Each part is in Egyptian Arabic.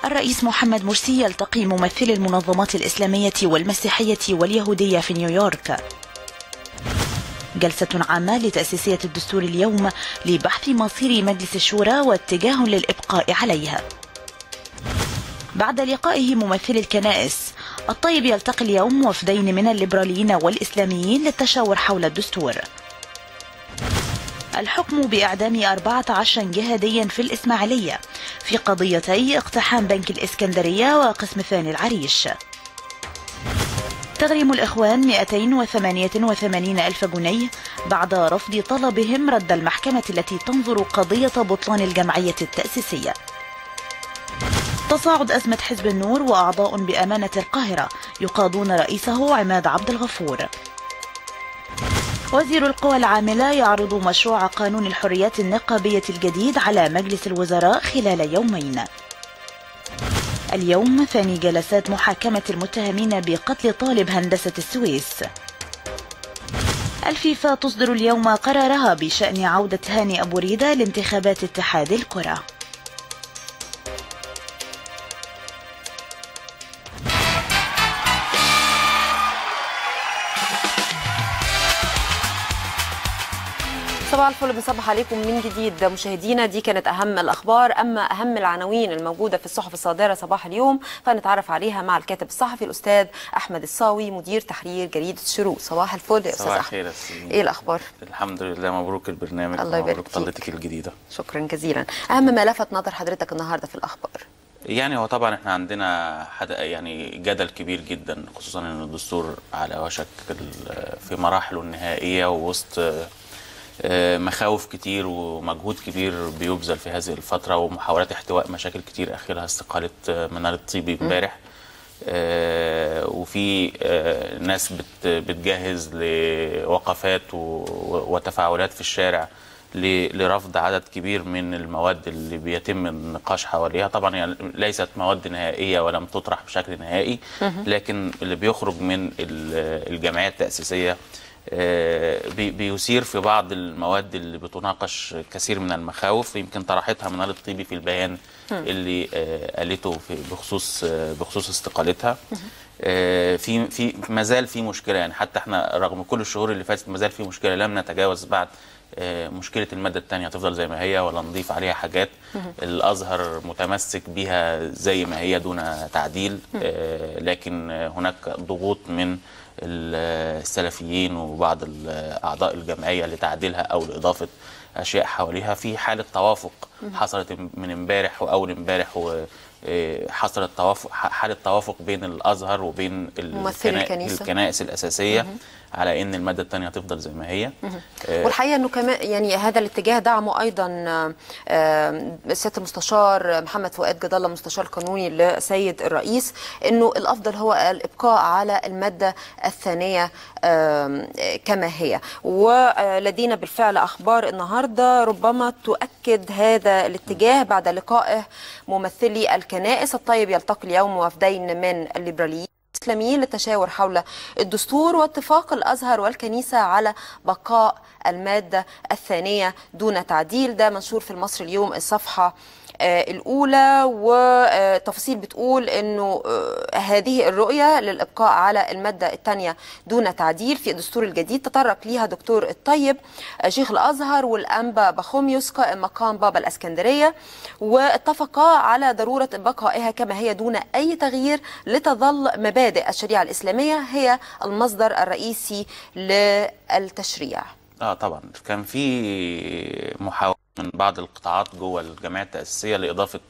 الرئيس محمد مرسي يلتقي ممثلي المنظمات الإسلامية والمسيحية واليهودية في نيويورك جلسة عامة لتأسيسية الدستور اليوم لبحث مصير مجلس الشورى واتجاه للإبقاء عليه بعد لقائه ممثل الكنائس الطيب يلتقي اليوم وفدين من الليبراليين والإسلاميين للتشاور حول الدستور الحكم بإعدام 14 جهاديا في الإسماعيلية في قضيتي اقتحام بنك الإسكندرية وقسم ثاني العريش تغريم الإخوان 288 ألف جنيه بعد رفض طلبهم رد المحكمة التي تنظر قضية بطلان الجمعية التأسيسية تصاعد أزمة حزب النور وأعضاء بأمانة القاهرة يقاضون رئيسه عماد عبد الغفور وزير القوى العاملة يعرض مشروع قانون الحريات النقابية الجديد على مجلس الوزراء خلال يومين اليوم ثاني جلسات محاكمة المتهمين بقتل طالب هندسة السويس الفيفا تصدر اليوم قرارها بشأن عودة هاني أبو ريدة لانتخابات اتحاد الكرة صباح الفل بنصبح عليكم من جديد مشاهدينا دي كانت اهم الاخبار اما اهم العناوين الموجوده في الصحف الصادره صباح اليوم فنتعرف عليها مع الكاتب الصحفي الاستاذ احمد الصاوي مدير تحرير جريده الشروق صباح الفل يا استاذ صباح احمد الخير يا سيدي. ايه الاخبار الحمد لله مبروك البرنامج الله يبارك مبروك فيك. طلتك الجديده شكرا جزيلا اهم ما لفت نظر حضرتك النهارده في الاخبار يعني هو طبعا احنا عندنا حد يعني جدل كبير جدا خصوصا ان الدستور على وشك ال- في مراحله النهائيه ووسط آه، مخاوف كتير ومجهود كبير بيبذل في هذه الفتره ومحاولات احتواء مشاكل كتير اخرها استقاله آه، منال الطيبي امبارح آه، وفي آه، ناس بت- بتجهز لوقفات و- وتفاعلات في الشارع ل- لرفض عدد كبير من المواد اللي بيتم النقاش حواليها طبعا يعني ليست مواد نهائيه ولم تطرح بشكل نهائي لكن اللي بيخرج من ال- الجمعيه التاسيسيه آه، بي- بيثير في بعض المواد اللي بتناقش كثير من المخاوف يمكن طرحتها منال الطيبي في البيان اللي آه، قالته في بخصوص آه، بخصوص استقالتها آه، في في ما زال في مشكله يعني حتى احنا رغم كل الشهور اللي فاتت ما زال في مشكله لم نتجاوز بعد آه، مشكله الماده الثانيه هتفضل زي ما هي ولا نضيف عليها حاجات الازهر متمسك بيها زي ما هي دون تعديل آه، لكن آه، هناك ضغوط من السلفيين وبعض ال- اعضاء الجمعيه لتعديلها او لاضافه اشياء حواليها في حاله توافق حصلت من امبارح واول امبارح و آه، حصلت توافق ح- حاله توافق بين الازهر وبين ممثلي الكنا- الكنيسة. الكنائس الاساسيه على ان الماده الثانيه هتفضل زي ما هي آه، والحقيقه انه كمان يعني هذا الاتجاه دعمه ايضا آه، آه، سياده المستشار محمد فؤاد جد الله مستشار قانوني لسيد الرئيس انه الافضل هو الابقاء على الماده الثانيه آه، كما هي ولدينا بالفعل اخبار النهارده ربما تؤكد هذا الاتجاه بعد لقائه ممثلي الكنائس الطيب يلتقي اليوم وفدين من الليبراليين الإسلاميين للتشاور حول الدستور واتفاق الأزهر والكنيسة على بقاء المادة الثانية دون تعديل ده منشور في المصري اليوم الصفحة آه، الأولى وتفاصيل بتقول أنه آه، هذه الرؤية للإبقاء على المادة الثانية دون تعديل في الدستور الجديد تطرق ليها دكتور الطيب آه، شيخ الأزهر والأنبا بخوميوس قائم مقام بابا الأسكندرية واتفقا على ضرورة بقائها كما هي دون أي تغيير لتظل مبادئ الشريعة الإسلامية هي المصدر الرئيسي للتشريع اه طبعا كان في محاولة من بعض القطاعات جوه الجمعيه التاسيسيه لاضافه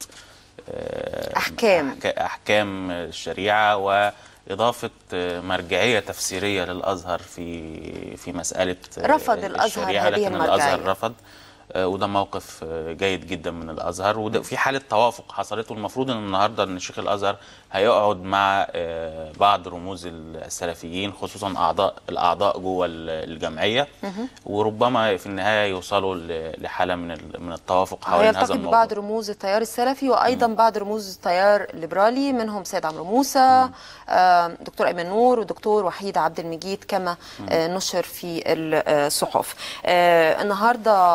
آه، أحكام. أحك- احكام الشريعه واضافه آه، مرجعيه تفسيريه للازهر في في مساله آه، رفض الأزهر الشريعة، هذه لكن المرجعية. الازهر رفض آه، وده موقف آه، جيد جدا من الازهر وده في حاله توافق حصلت والمفروض ان النهارده ان شيخ الازهر هيقعد مع آه، بعض رموز السلفيين خصوصا اعضاء الاعضاء جوه ال- الجمعيه وربما في النهايه يوصلوا ل- لحاله من ال- من التوافق حوالين هذا هيلتقي الموضوع ببعض رموز التيار السلفي وايضا بعض رموز التيار الليبرالي منهم سيد عمرو موسى آه، دكتور ايمن نور ودكتور وحيد عبد المجيد كما آه، نشر في الصحف آه، النهارده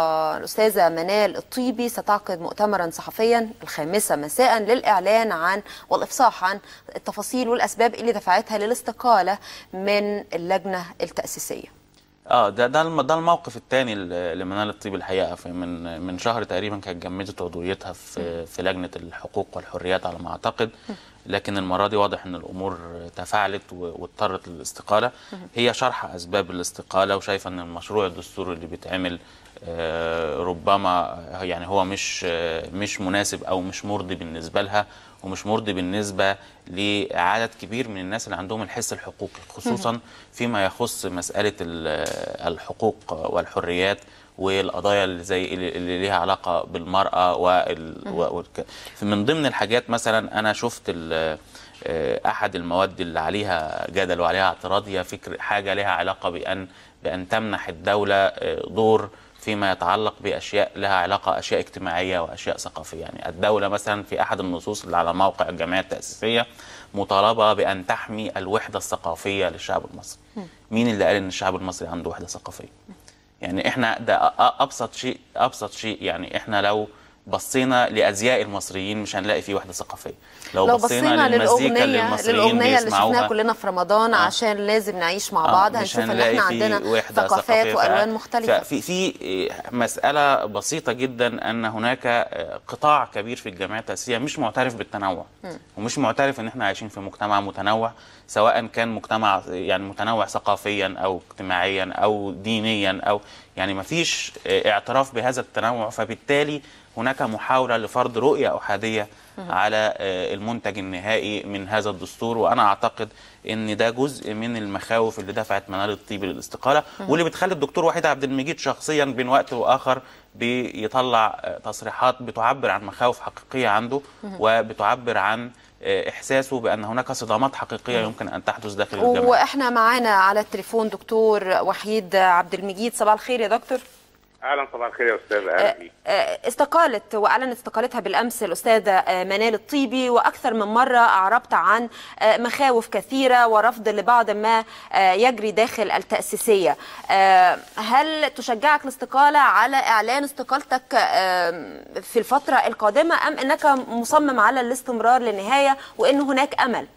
الأستاذة منال الطيبي ستعقد مؤتمرا صحفيا الخامسة مساء للإعلان عن والإفصاح عن التفاصيل والأسباب اللي دفعتها للاستقالة من اللجنة التأسيسية اه ده ده الم- ده الموقف الثاني لمنال الطيب الحقيقه في من من شهر تقريبا كانت جمدت عضويتها في في لجنه الحقوق والحريات على ما اعتقد لكن المره دي واضح ان الامور تفاعلت و- واضطرت للاستقاله هي شرح اسباب الاستقاله وشايفه ان المشروع الدستوري اللي بيتعمل آه، ربما يعني هو مش آه، مش مناسب او مش مرضي بالنسبه لها ومش مرضي بالنسبه لعدد كبير من الناس اللي عندهم الحس الحقوقي خصوصا فيما يخص مساله ال- الحقوق والحريات والقضايا اللي زي اللي اللي ليها علاقه بالمراه وال... و... والك- من ضمن الحاجات مثلا انا شفت ال... آه، احد المواد اللي عليها جدل وعليها اعتراض هي فكر حاجه لها علاقه بان بان تمنح الدوله آه، دور فيما يتعلق باشياء لها علاقه اشياء اجتماعيه واشياء ثقافيه يعني الدوله مثلا في احد النصوص اللي على موقع الجمعيه التاسيسيه مطالبه بان تحمي الوحده الثقافيه للشعب المصري مين اللي قال ان الشعب المصري عنده وحده ثقافيه يعني احنا ده أ- أ- ابسط شيء ابسط شيء يعني احنا لو بصينا لازياء المصريين مش هنلاقي فيه وحده ثقافيه لو بصينا للمزيكا اللي للأغنية المصريين للأغنية اللي بيسمعوها شفناها كلنا في رمضان آه. عشان لازم نعيش مع آه، بعض مش هنشوف ان هنلاقي احنا في عندنا وحدة ثقافات ثقافية. والوان ف- مختلفة ففي في مسألة بسيطة جدا أن هناك قطاع كبير في الجامعات التأسيسية مش معترف بالتنوع ومش معترف أن احنا عايشين في مجتمع متنوع سواء كان مجتمع يعني متنوع ثقافيا أو اجتماعيا أو دينيا أو يعني ما فيش اعتراف بهذا التنوع فبالتالي هناك محاولة لفرض رؤية أحادية على آه، المنتج النهائي من هذا الدستور وانا اعتقد ان ده جزء من المخاوف اللي دفعت منال الطيب للاستقاله واللي بتخلي الدكتور وحيد عبد المجيد شخصيا بين وقت واخر بيطلع آه، تصريحات بتعبر عن مخاوف حقيقيه عنده وبتعبر عن آه، احساسه بان هناك صدامات حقيقيه يمكن ان تحدث داخل الجامعه واحنا معانا على التليفون دكتور وحيد عبد المجيد صباح الخير يا دكتور اهلا صباح الخير يا استاذ اهلا بيك آه، استقالت واعلنت استقالتها بالامس الاستاذه آه، منال الطيبي واكثر من مره اعربت عن آه، مخاوف كثيره ورفض لبعض ما آه، يجري داخل التاسيسيه آه، هل تشجعك الاستقاله على اعلان استقالتك آه، في الفتره القادمه ام انك مصمم على الاستمرار للنهايه وان هناك امل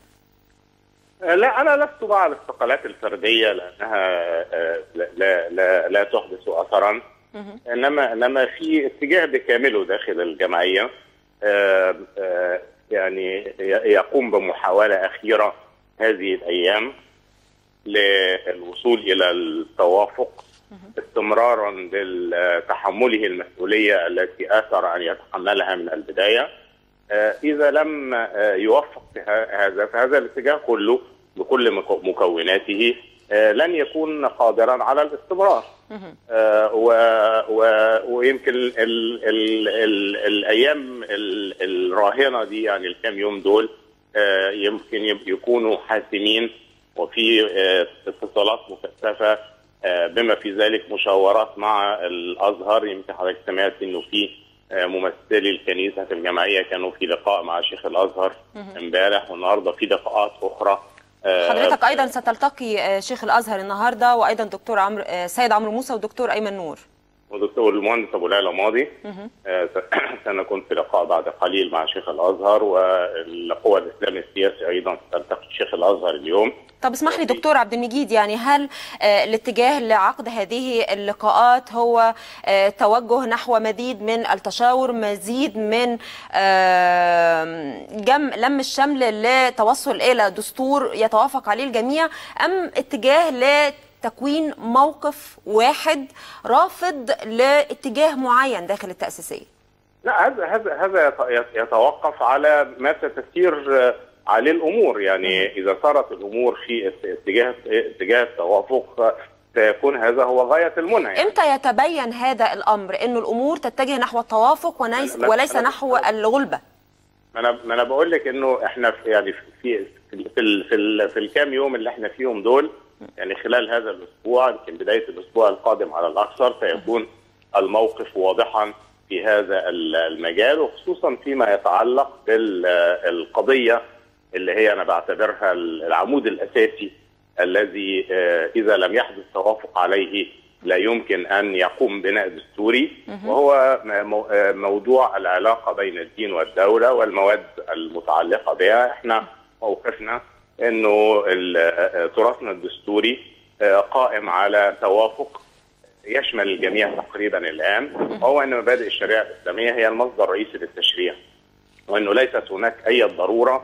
آه، لا انا لست مع الاستقالات الفرديه لانها آه، لا لا لا, لا تحدث اثرا انما انما في اتجاه بكامله داخل الجمعيه آه، آه، يعني ي- يقوم بمحاوله اخيره هذه الايام للوصول الى التوافق استمرارا لتحمله المسؤوليه التي اثر ان يتحملها من البدايه آه، اذا لم آه، يوفق في ه- هذا فهذا الاتجاه كله بكل مكو- مكوناته آه، لن يكون قادرا على الاستمرار آه، و- و- ويمكن ال ال ال ال الايام ال- الراهنه دي يعني الكام يوم دول آه، يمكن يب- يكونوا حاسمين وفي آه، اتصالات مكثفه آه، بما في ذلك مشاورات مع الازهر يمكن حضرتك سمعت انه في آه، ممثلي الكنيسه في الجمعيه كانوا في لقاء مع شيخ الازهر امبارح والنهارده في لقاءات اخرى آه، حضرتك ايضا ستلتقي آه، شيخ الازهر النهارده وايضا دكتور عمرو آه، سيد عمرو موسى ودكتور ايمن نور ودكتور المهندس ابو ليلى ماضي آه، سنكون في لقاء بعد قليل مع شيخ الازهر والقوى الاسلامي السياسي ايضا ستلتقي شيخ الازهر اليوم طب اسمح لي دكتور عبد المجيد يعني هل آه، الاتجاه لعقد هذه اللقاءات هو آه، توجه نحو مزيد من التشاور مزيد من آه، جم لم الشمل لتوصل الى دستور يتوافق عليه الجميع ام اتجاه لتكوين موقف واحد رافض لاتجاه معين داخل التأسيسية لا هذا هذا هذا يت- يتوقف على ما ستسير آه، عليه الامور يعني اذا صارت الامور في اتجاه اتجاه التوافق آه، سيكون هذا هو غايه المنى يعني. امتى يتبين هذا الامر انه الامور تتجه نحو التوافق وليس لا- وليس أنا- نحو الغلبة ما انا ما انا بقول لك انه احنا في يعني في في في, ال- في, ال- في الكام يوم اللي احنا فيهم دول يعني خلال هذا الاسبوع يمكن بدايه الاسبوع القادم على الاكثر سيكون الموقف واضحا في هذا ال- المجال وخصوصا فيما يتعلق بالقضيه اللي هي انا بعتبرها العمود الاساسي الذي آه، اذا لم يحدث توافق عليه لا يمكن ان يقوم بناء دستوري وهو م- آه، موضوع العلاقه بين الدين والدوله والمواد المتعلقه بها احنا موقفنا انه ال- آه، تراثنا الدستوري آه، قائم على توافق يشمل الجميع تقريبا الان وهو ان مبادئ الشريعه الاسلاميه هي المصدر الرئيسي للتشريع وانه ليست هناك اي ضروره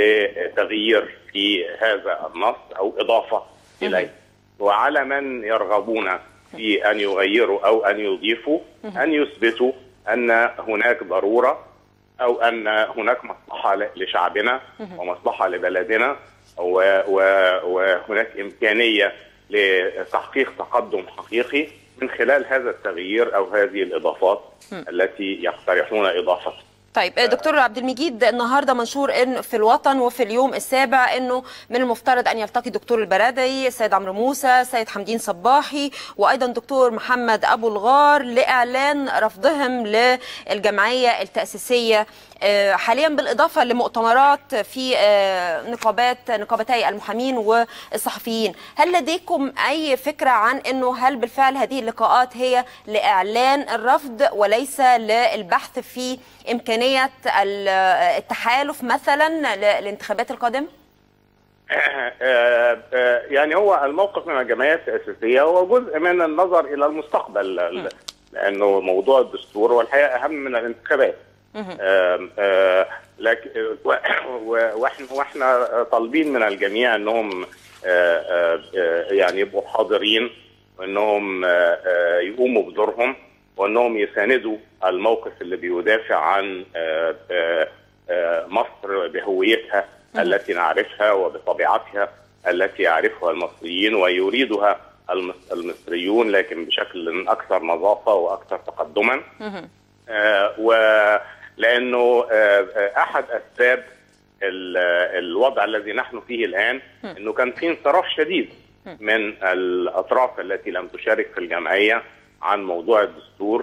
لتغيير في هذا النص او اضافه اليه وعلى من يرغبون في ان يغيروا او ان يضيفوا ان يثبتوا ان هناك ضروره او ان هناك مصلحه ل- لشعبنا ومصلحه لبلدنا و- و- وهناك امكانيه لتحقيق تقدم حقيقي من خلال هذا التغيير او هذه الاضافات التي يقترحون اضافتها طيب دكتور عبد المجيد النهارده منشور ان في الوطن وفي اليوم السابع انه من المفترض ان يلتقي دكتور البرادعي السيد عمرو موسى السيد حمدين صباحي وايضا دكتور محمد ابو الغار لاعلان رفضهم للجمعيه التاسيسيه آه، حاليا بالاضافه لمؤتمرات في آه، نقابات نقابتي المحامين والصحفيين هل لديكم اي فكره عن انه هل بالفعل هذه اللقاءات هي لاعلان الرفض وليس للبحث في امكانيه ال- التحالف مثلا للانتخابات القادمه آه، آه، يعني هو الموقف من الجمعيات التأسيسية هو جزء من النظر إلى المستقبل ال- لأنه موضوع الدستور هو الحقيقة أهم من الانتخابات آم، آه، لكن و- و- واحنا واحنا طالبين من الجميع انهم آه، آه، آه، يعني يبقوا حاضرين وانهم آه، آه، يقوموا بدورهم وانهم يساندوا الموقف اللي بيدافع عن آه، آه، آه، مصر بهويتها التي نعرفها وبطبيعتها التي يعرفها المصريين ويريدها المص- المصريون لكن بشكل اكثر نظافه واكثر تقدما آه، ولانه آه، آه، احد اسباب ال- آه، الوضع الذي نحن فيه الان انه كان في انصراف شديد من الاطراف التي لم تشارك في الجمعيه عن موضوع الدستور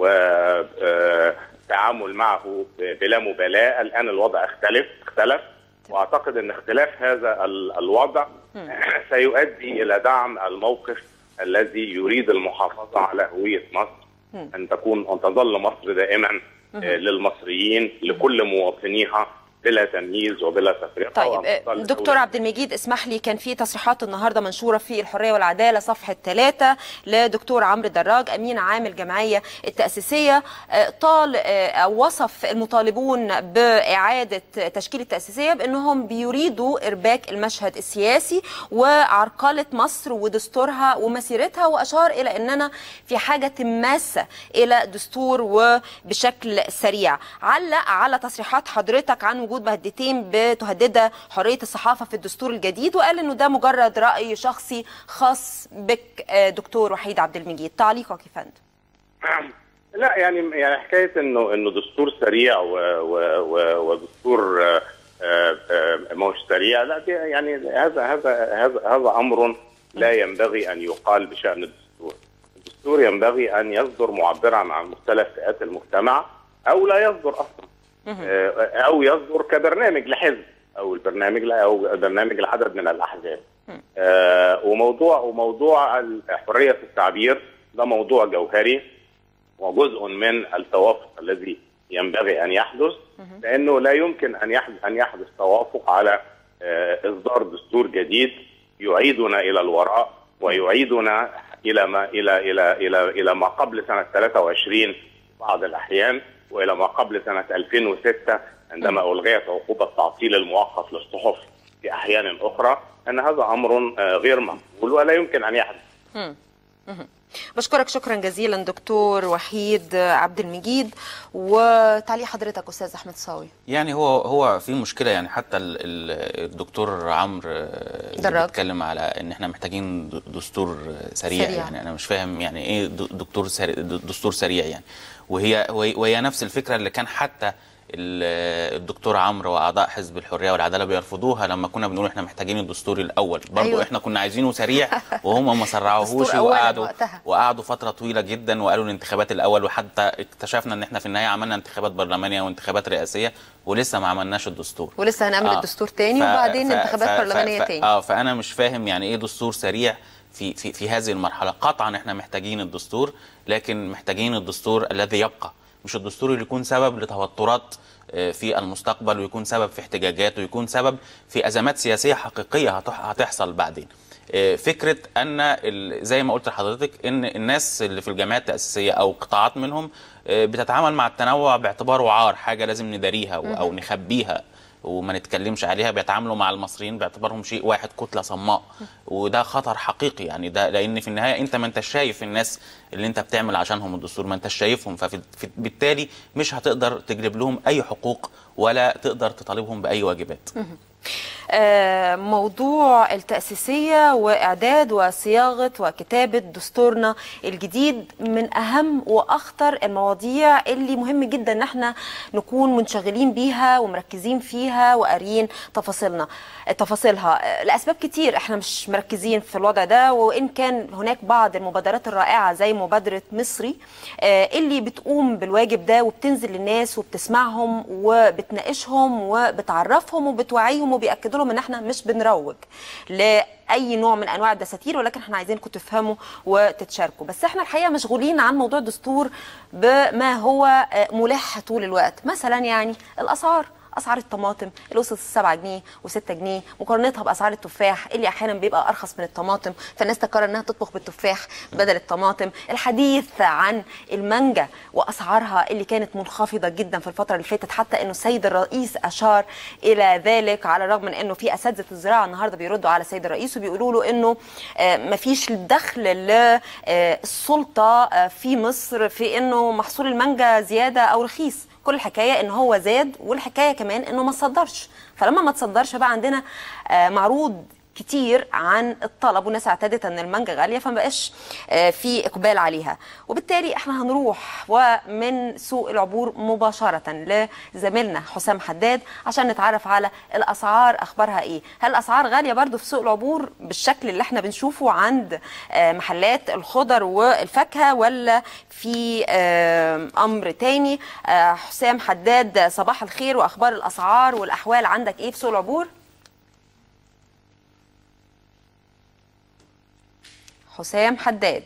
والتعامل معه ب- بلا مبالاه الان الوضع اختلف اختلف واعتقد ان اختلاف هذا ال- الوضع سيؤدي الى دعم الموقف الذي يريد المحافظه على هويه مصر ان تكون ان تظل مصر دائما آه، للمصريين لكل مواطنيها بلا تمييز وبلا تفرقه طيب وأن آه، تظل دكتور دولة عبد المجيد اسمح لي كان في تصريحات النهارده منشوره في الحريه والعداله صفحه ثلاثة لدكتور عمرو دراج امين عام الجمعيه التاسيسيه آه، طال آه، او وصف المطالبون باعاده تشكيل التاسيسيه بانهم بيريدوا ارباك المشهد السياسي وعرقله مصر ودستورها ومسيرتها واشار الى اننا في حاجه ماسه الى دستور وبشكل سريع علق على تصريحات حضرتك عن وجود مهدتين بتهددها حريه الصحافه في الدستور الجديد وقال انه ده مجرد راي شخصي خاص بك آه، دكتور وحيد عبد المجيد تعليقك يا فندم لا يعني يعني حكايه انه انه دستور سريع و و و ودستور آه، آه، آه، مش سريع لا دي يعني هذا هذا هذا هذا امر لا ينبغي ان يقال بشان الدستور. الدستور ينبغي ان يصدر معبرا عن مختلف فئات المجتمع او لا يصدر اصلا. آه، او يصدر كبرنامج لحزب او البرنامج لا- او برنامج لعدد من الاحزاب. آه، وموضوع وموضوع حريه التعبير ده موضوع جوهري وجزء من التوافق الذي ينبغي ان يحدث لانه لا يمكن ان يحدث ان يحدث توافق على آه، اصدار دستور جديد يعيدنا الى الوراء ويعيدنا الى ما الى الى الى الى ما قبل سنه 23 في بعض الاحيان والى ما قبل سنه 2006 عندما الغيت عقوبه التعطيل المؤقت للصحف في احيان اخرى ان هذا امر آه، غير مقبول ولا يمكن ان يحدث بشكرك شكرا جزيلا دكتور وحيد عبد المجيد وتعليق حضرتك استاذ احمد صاوي يعني هو هو في مشكله يعني حتى ال- ال- الدكتور عمرو آه، اللي دراج. بيتكلم على ان احنا محتاجين د- دستور سريع, سريع. يعني انا مش فاهم يعني ايه د- دكتور سريع دستور سريع يعني وهي وهي وهي نفس الفكره اللي كان حتى ال- الدكتور عمرو واعضاء حزب الحريه والعداله بيرفضوها لما كنا بنقول احنا محتاجين الدستور الاول برضو أيوة. أيوة. احنا كنا عايزينه سريع وهم ما سرعوهوش دستور أولاً وقعدوا وقتها. وقعدوا فتره طويله جدا وقالوا الانتخابات الاول وحتى اكتشفنا ان احنا في النهايه عملنا انتخابات برلمانيه وانتخابات رئاسيه ولسه ما عملناش الدستور ولسه هنعمل آه. الدستور تاني ف- وبعدين ف- انتخابات ف- برلمانيه ف- تاني اه فانا مش فاهم يعني ايه دستور سريع في في في هذه المرحله قطعا احنا محتاجين الدستور لكن محتاجين الدستور الذي يبقى مش الدستور اللي يكون سبب لتوترات آه، في المستقبل ويكون سبب في احتجاجات ويكون سبب في ازمات سياسيه حقيقيه هتح- هتحصل بعدين آه، فكره ان ال- زي ما قلت لحضرتك ان الناس اللي في الجامعات التاسيسيه او قطاعات منهم آه، بتتعامل مع التنوع باعتباره عار حاجه لازم نداريها او أو نخبيها وما نتكلمش عليها بيتعاملوا مع المصريين باعتبارهم شيء واحد كتله صماء وده خطر حقيقي يعني ده لان في النهايه انت ما انتش شايف الناس اللي انت بتعمل عشانهم الدستور ما انتش شايفهم فبالتالي مش هتقدر تجلب لهم اي حقوق ولا تقدر تطالبهم باي واجبات آه، موضوع التأسيسية وإعداد وصياغة وكتابة دستورنا الجديد من أهم وأخطر المواضيع اللي مهم جدا إن احنا نكون منشغلين بيها ومركزين فيها وقاريين تفاصيلنا تفاصيلها آه، لأسباب كتير احنا مش مركزين في الوضع ده وإن كان هناك بعض المبادرات الرائعة زي مبادرة مصري آه، اللي بتقوم بالواجب ده وبتنزل للناس وبتسمعهم وبتناقشهم وبتعرفهم وبتوعيهم وبيأكدوا لهم ان احنا مش بنروج لاي نوع من انواع الدساتير ولكن احنا عايزينكم تفهموا وتتشاركوا بس احنا الحقيقه مشغولين عن موضوع الدستور بما هو آه، ملح طول الوقت مثلا يعني الاسعار اسعار الطماطم اللي وصلت 7 جنيه و6 جنيه مقارنتها باسعار التفاح اللي احيانا بيبقى ارخص من الطماطم فالناس تقرر انها تطبخ بالتفاح بدل الطماطم الحديث عن المانجا واسعارها اللي كانت منخفضه جدا في الفتره اللي فاتت حتى انه السيد الرئيس اشار الى ذلك على الرغم من انه في اساتذه الزراعه النهارده بيردوا على السيد الرئيس وبيقولوا له انه آه، مفيش دخل للسلطه في مصر في انه محصول المانجا زياده او رخيص كل الحكايه ان هو زاد والحكايه كمان انه ما تصدرش فلما ما تصدرش بقى عندنا آه، معروض كتير عن الطلب والناس اعتادت ان المانجا غاليه فما بقاش آه، في اقبال عليها وبالتالي احنا هنروح ومن سوق العبور مباشره لزميلنا حسام حداد عشان نتعرف على الاسعار اخبارها ايه هل الاسعار غاليه برضو في سوق العبور بالشكل اللي احنا بنشوفه عند آه، محلات الخضر والفاكهه ولا في آه، امر تاني آه، حسام حداد صباح الخير واخبار الاسعار والاحوال عندك ايه في سوق العبور حسام حداد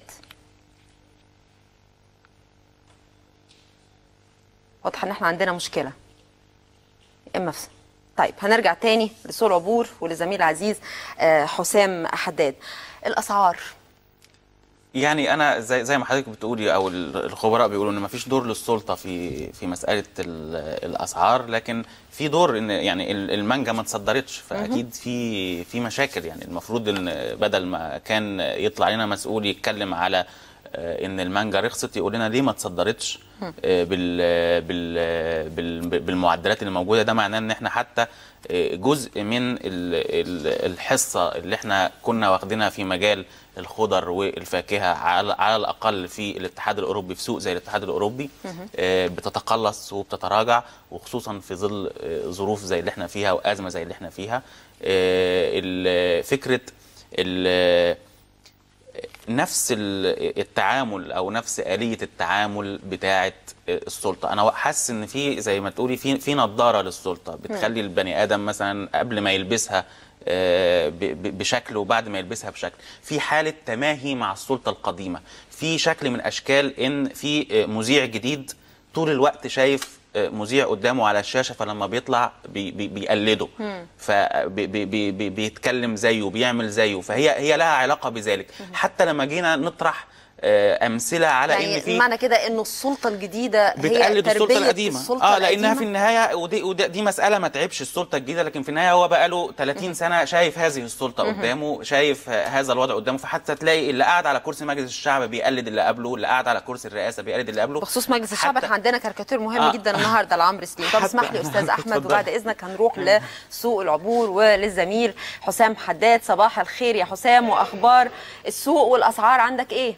واضح ان احنا عندنا مشكله اما في طيب هنرجع تاني لسوق العبور ولزميل العزيز آه، حسام حداد الاسعار يعني انا زي زي ما حضرتك بتقولي او ال- الخبراء بيقولوا ان ما فيش دور للسلطه في في مساله ال- الاسعار لكن في دور ان يعني ال- المانجا ما تصدرتش فاكيد في في مشاكل يعني المفروض ان بدل ما كان يطلع لنا مسؤول يتكلم على آه، ان المانجا رخصت يقول لنا ليه ما تصدرتش آه، بال بال بال بالمعدلات اللي موجوده ده معناه ان احنا حتى آه، جزء من ال- ال- الحصه اللي احنا كنا واخدينها في مجال الخضر والفاكهه على على الاقل في الاتحاد الاوروبي في سوق زي الاتحاد الاوروبي آه، بتتقلص وبتتراجع وخصوصا في ظل آه، ظروف زي اللي احنا فيها وازمه زي اللي احنا فيها آه، ال- فكره ال- نفس ال- التعامل او نفس اليه التعامل بتاعه السلطه انا حاسس ان في زي ما تقولي في في نظاره للسلطه بتخلي البني ادم مثلا قبل ما يلبسها آه، ب- ب- بشكل وبعد ما يلبسها بشكل في حاله تماهي مع السلطه القديمه في شكل من اشكال ان في آه، مذيع جديد طول الوقت شايف آه، مذيع قدامه على الشاشه فلما بيطلع بي بي بيقلده فبيتكلم زيه بيعمل زيه فهي هي لها علاقه بذلك حتى لما جينا نطرح آه، امثله على يعني ان في معنى كده انه السلطه الجديده هي بتقلد السلطه تربية القديمه السلطة اه لانها القديمة؟ في النهايه ودي ودي دي مساله ما تعبش السلطه الجديده لكن في النهايه هو بقى له 30 سنه شايف هذه السلطه قدامه شايف ه- هذا الوضع قدامه فحتى تلاقي اللي قاعد على كرسي مجلس الشعب بيقلد اللي قبله اللي قاعد على كرسي الرئاسه بيقلد اللي قبله بخصوص مجلس الشعب حتى- احنا عندنا كاريكاتير مهم آه. جدا النهارده لعمرو سليم طب حتى- اسمح لي استاذ احمد اتفضل. وبعد اذنك هنروح لسوق العبور وللزميل حسام حداد صباح الخير يا حسام واخبار السوق والاسعار عندك ايه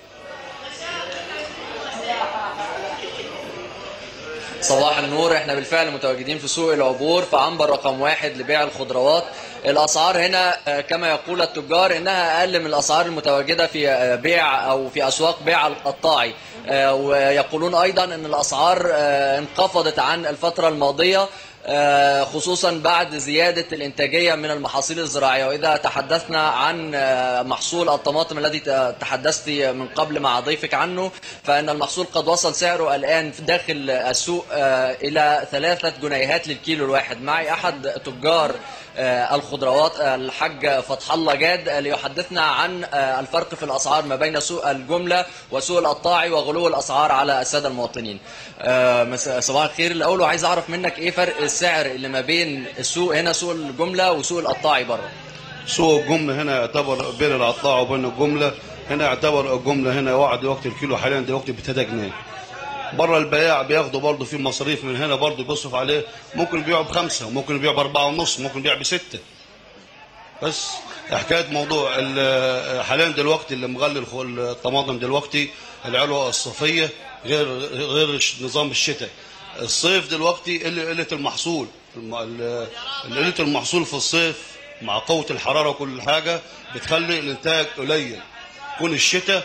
صباح النور احنا بالفعل متواجدين في سوق العبور في عنبر رقم واحد لبيع الخضروات الاسعار هنا آه، كما يقول التجار انها اقل من الاسعار المتواجده في آه، بيع او في اسواق بيع القطاعي آه، ويقولون ايضا ان الاسعار آه، انخفضت عن الفتره الماضيه آه، خصوصا بعد زيادة الإنتاجية من المحاصيل الزراعية وإذا تحدثنا عن آه، محصول الطماطم الذي ت- تحدثت من قبل مع ضيفك عنه فإن المحصول قد وصل سعره الآن في داخل السوق آه، إلى ثلاثة جنيهات للكيلو الواحد معي أحد تجار آه، الخضروات آه، الحاج فتح الله جاد آه، ليحدثنا عن آه، الفرق في الاسعار ما بين سوق الجمله وسوق القطاعي وغلو الاسعار على الساده المواطنين. آه، مس- صباح الخير الاول وعايز اعرف منك ايه فرق السعر اللي ما بين السوق هنا سوق الجمله وسوق القطاعي بره. سوق الجمله هنا يعتبر بين القطاع وبين الجمله هنا يعتبر الجمله هنا واحد وقت الكيلو حاليا دلوقتي ب 3 جنيه بره البياع بياخدوا برضه في مصاريف من هنا برضه بيصرف عليه ممكن يبيعوا بخمسه ممكن يبيعوا باربعه ونص ممكن يبيع بسته بس حكايه موضوع ال- حاليا دلوقتي اللي مغلي الخ- الطماطم دلوقتي العلوه الصيفيه غير غير الش- نظام الشتاء الصيف دلوقتي قل- قله المحصول الم- ال- قله المحصول في الصيف مع قوه الحراره وكل حاجه بتخلي الانتاج قليل يكون الشتاء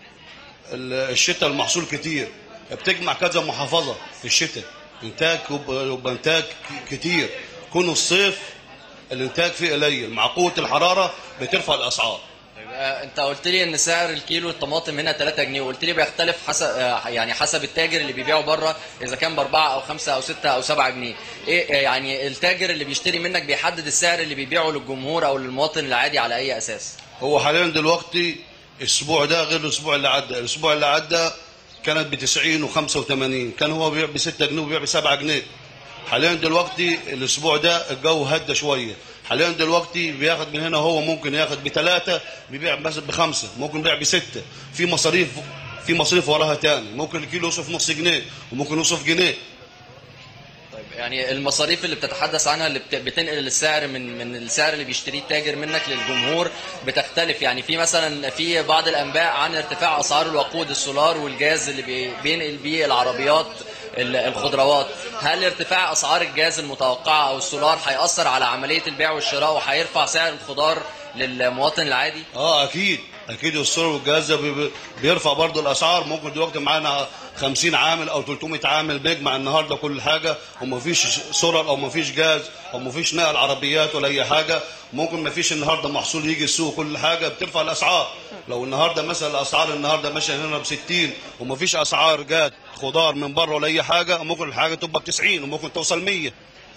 ال- الشتاء المحصول كتير بتجمع كذا محافظه في الشتاء انتاج يبقى يبقى انتاج ك- كتير يكون الصيف الانتاج فيه قليل مع قوه الحراره بترفع الاسعار طيب، آه، انت قلت لي ان سعر الكيلو الطماطم هنا 3 جنيه وقلت لي بيختلف حسب آه، يعني حسب التاجر اللي بيبيعه بره اذا كان باربعه او خمسه او سته او سبعه جنيه ايه آه، يعني التاجر اللي بيشتري منك بيحدد السعر اللي بيبيعه للجمهور او للمواطن العادي على اي اساس هو حاليا دلوقتي الاسبوع ده غير الاسبوع اللي عدى الاسبوع اللي عدى كانت ب 90 و85 كان هو بيبيع ب 6 جنيه وبيبيع ب 7 جنيه حاليا دلوقتي الاسبوع ده الجو هدى شويه حاليا دلوقتي بياخد من هنا هو ممكن ياخد بثلاثه بيبيع مثلا بخمسه ممكن يبيع بسته في مصاريف في مصاريف وراها تاني ممكن الكيلو يوصف نص جنيه وممكن يوصف جنيه طيب يعني المصاريف اللي بتتحدث عنها اللي بت- بتنقل السعر من من السعر اللي بيشتريه التاجر منك للجمهور بتختلف يعني في مثلا في بعض الانباء عن ارتفاع اسعار الوقود السولار والجاز اللي بي- بينقل بيه العربيات ال- الخضروات هل ارتفاع اسعار الجاز المتوقعه او السولار هياثر على عمليه البيع والشراء وهيرفع سعر الخضار للمواطن العادي اه اكيد اكيد السولار والجاز ده بي- بيرفع برضو الاسعار ممكن دلوقتي معانا 50 عامل او 300 عامل بيجمع النهارده كل حاجه ومفيش سولار او مفيش جاز او مفيش نقل عربيات ولا اي حاجه ممكن مفيش النهارده محصول يجي السوق كل حاجه بترفع الاسعار لو النهارده مثلا الاسعار النهارده ماشيه هنا ب 60 ومفيش اسعار جات خضار من بره ولا اي حاجه ممكن الحاجه تبقى ب 90 وممكن توصل 100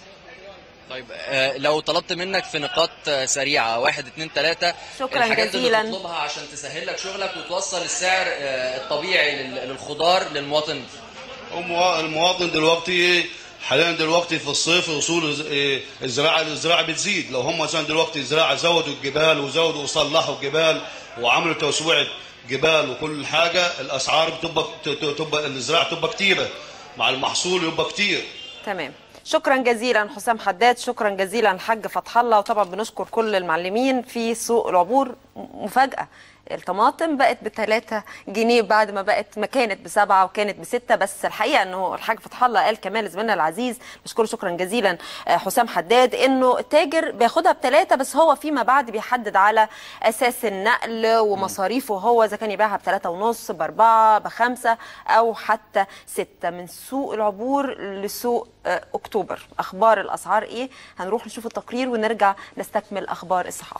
طيب آه، لو طلبت منك في نقاط آه، سريعه واحد اتنين تلاته شكراً الحاجات جزيلاً. اللي تطلبها عشان تسهل لك شغلك وتوصل السعر آه، الطبيعي لل- للخضار للمواطن الموا- المواطن دلوقتي حاليا دلوقتي في الصيف اصول الز- إيه، الزراعه الزراعه بتزيد لو هم مثلا دلوقتي الزراعه زودوا الجبال وزودوا وصلحوا الجبال وعملوا توسوعه جبال وكل حاجه الاسعار بتبقى ت- ت- تبقى الزراعه تبقى كتيره مع المحصول يبقى كتير تمام شكرا جزيلا حسام حداد شكرا جزيلا الحاج فتح الله وطبعا بنشكر كل المعلمين في سوق العبور م- مفاجاه الطماطم بقت ب 3 جنيه بعد ما بقت ما كانت بسبعه وكانت بسته بس الحقيقه انه الحاج فتح الله قال كمان لزميلنا العزيز بشكره شكرا جزيلا آه، حسام حداد انه التاجر بياخدها بثلاثه بس هو فيما بعد بيحدد على اساس النقل ومصاريفه هو اذا كان يبيعها بثلاثه ونص باربعه بخمسه او حتى سته من سوق العبور لسوق آه، اكتوبر اخبار الاسعار ايه هنروح نشوف التقرير ونرجع نستكمل اخبار الصحافه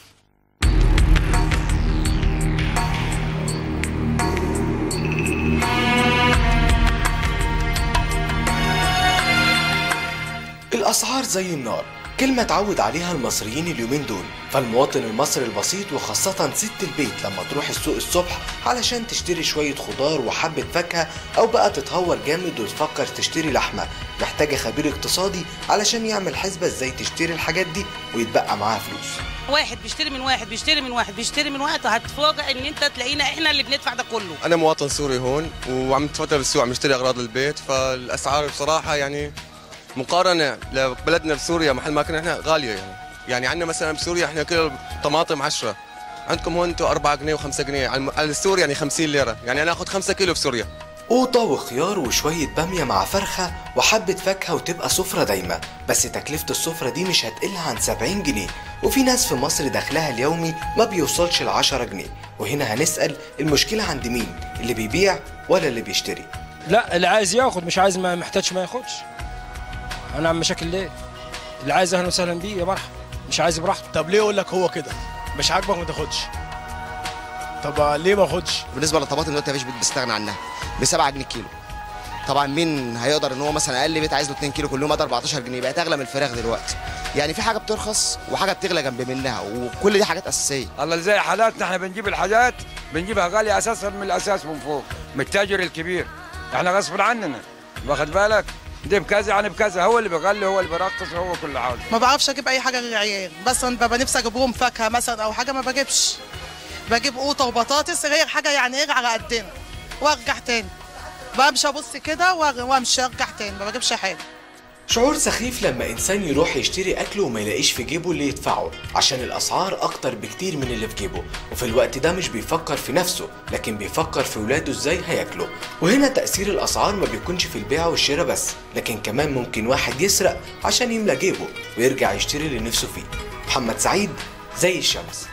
الأسعار زي النار كلمة اتعود عليها المصريين اليومين دول فالمواطن المصري البسيط وخاصة ست البيت لما تروح السوق الصبح علشان تشتري شوية خضار وحبة فاكهة أو بقى تتهور جامد وتفكر تشتري لحمة محتاجة خبير اقتصادي علشان يعمل حسبة ازاي تشتري الحاجات دي ويتبقى معاها فلوس واحد بيشتري من واحد بيشتري من واحد بيشتري من واحد هتفاجئ ان انت تلاقينا احنا اللي بندفع ده كله انا مواطن سوري هون وعم اتفتر بالسوق عم اشتري اغراض البيت فالاسعار بصراحه يعني مقارنه لبلدنا بسوريا محل ما كنا احنا غاليه يعني يعني عندنا مثلا بسوريا احنا كل طماطم 10 عندكم هون انتم 4 جنيه و5 جنيه على الم- على السوري يعني 50 ليره يعني انا اخذ 5 كيلو في سوريا قوطة وخيار وشوية بامية مع فرخة وحبة فاكهة وتبقى سفرة دايمة بس تكلفة السفرة دي مش هتقل عن 70 جنيه وفي ناس في مصر دخلها اليومي ما بيوصلش ل 10 جنيه وهنا هنسأل المشكلة عند مين اللي بيبيع ولا اللي بيشتري لا اللي عايز ياخد مش عايز ما محتاجش ما ياخدش هنعمل مشاكل ليه اللي عايز اهلا وسهلا بيه يا مرحبا مش عايز براحته طب ليه يقول لك هو كده مش عاجبك ما تاخدش طب ليه ما اخدش بالنسبه للطماطم دلوقتي مفيش بيت بيستغنى عنها ب 7 جنيه كيلو طبعا مين هيقدر ان هو مثلا اقل بيت عايز له 2 كيلو كل يوم 14 جنيه بقت اغلى من الفراخ دلوقتي يعني في حاجه بترخص وحاجه بتغلى جنب منها وكل دي حاجات اساسيه الله زي حالاتنا احنا بنجيب الحاجات بنجيبها غاليه اساسا من الاساس من فوق من التاجر الكبير احنا غصب عننا واخد بالك دي بكذا يعني بكذا هو اللي بيغلي هو اللي بيرخص هو كل حاجه ما بعرفش اجيب اي حاجه غير عيال بس انا ببقى نفسي اجيب لهم فاكهه مثلا او حاجه ما بجيبش بجيب قوطه وبطاطس غير حاجه يعني ايه على قدنا وارجع تاني بمشي ابص كده وأر- وامشي ارجع تاني ما بجيبش حاجه شعور سخيف لما إنسان يروح يشتري أكل وما يلاقيش في جيبه اللي يدفعه عشان الأسعار أكتر بكتير من اللي في جيبه وفي الوقت ده مش بيفكر في نفسه لكن بيفكر في ولاده إزاي هياكلوا وهنا تأثير الأسعار ما بيكونش في البيع والشراء بس لكن كمان ممكن واحد يسرق عشان يملى جيبه ويرجع يشتري اللي نفسه فيه محمد سعيد زي الشمس